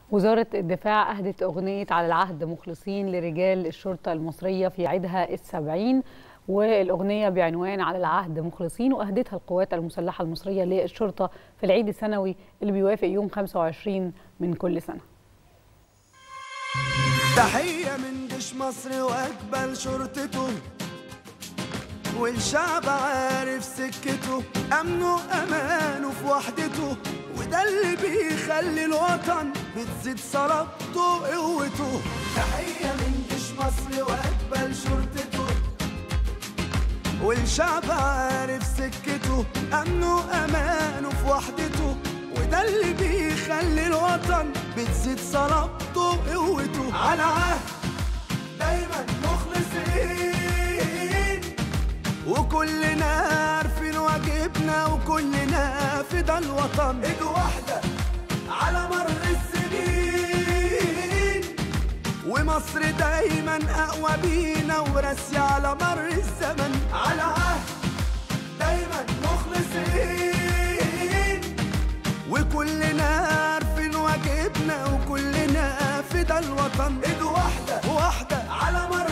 وزارة الدفاع أهدت أغنية على العهد مخلصين لرجال الشرطة المصرية في عيدها السبعين والأغنية بعنوان على العهد مخلصين وأهدتها القوات المسلحة المصرية للشرطة في العيد السنوي اللي بيوافق يوم 25 من كل سنة تحية من جيش مصر وأقبل شرطته والشعب عارف سكته أمنه أمانه في وحدته وده اللي بيخلي الوطن بتزيد صلابته وقوته تحية من جيش مصر وأقبل شرطته والشعب عارف سكته أمنه أمانه في وحدته وده اللي بيخلي الوطن بتزيد صلابته وقوته على عهد دايما مخلصين وكلنا عارفين واجبنا وكلنا في ده الوطن ايد واحدة على مر السنين ومصر دايما اقوى بينا وراسية على مر الزمن على عهد دايما مخلصين وكلنا عارفين واجبنا وكلنا في ده الوطن ايد واحدة واحدة على مر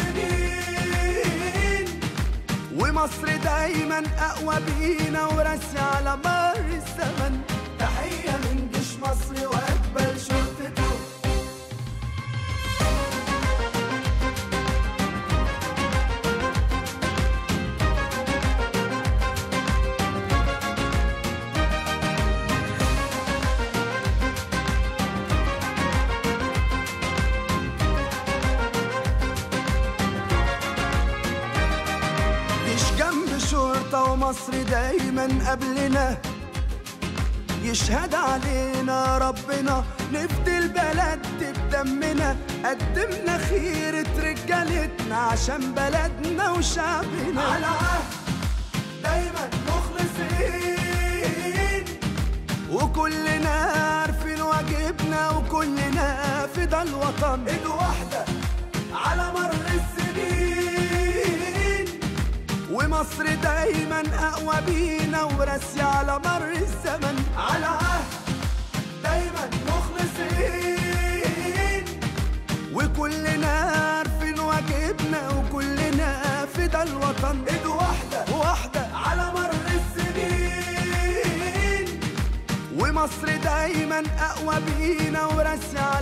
السنين ومصر دايما اقوى بينا وراسية على مر الزمن تحية من جيش مصر واقبل شرطته جيش جنب شرطة ومصر دايما قبلنا يشهد علينا ربنا نفدي البلد بدمنا قدمنا خيرة رجالتنا عشان بلدنا وشعبنا على عهد دايما مخلصين وكلنا عارفين واجبنا وكلنا في ده الوطن ايد واحدة على مر السنين ومصر دايما اقوى بينا وراسية على مر الزمن على عهد دايما مخلصين وكلنا عارفين واجبنا وكلنا في ده الوطن ايد واحدة واحدة على مر السنين ومصر دايما اقوى بينا وراسية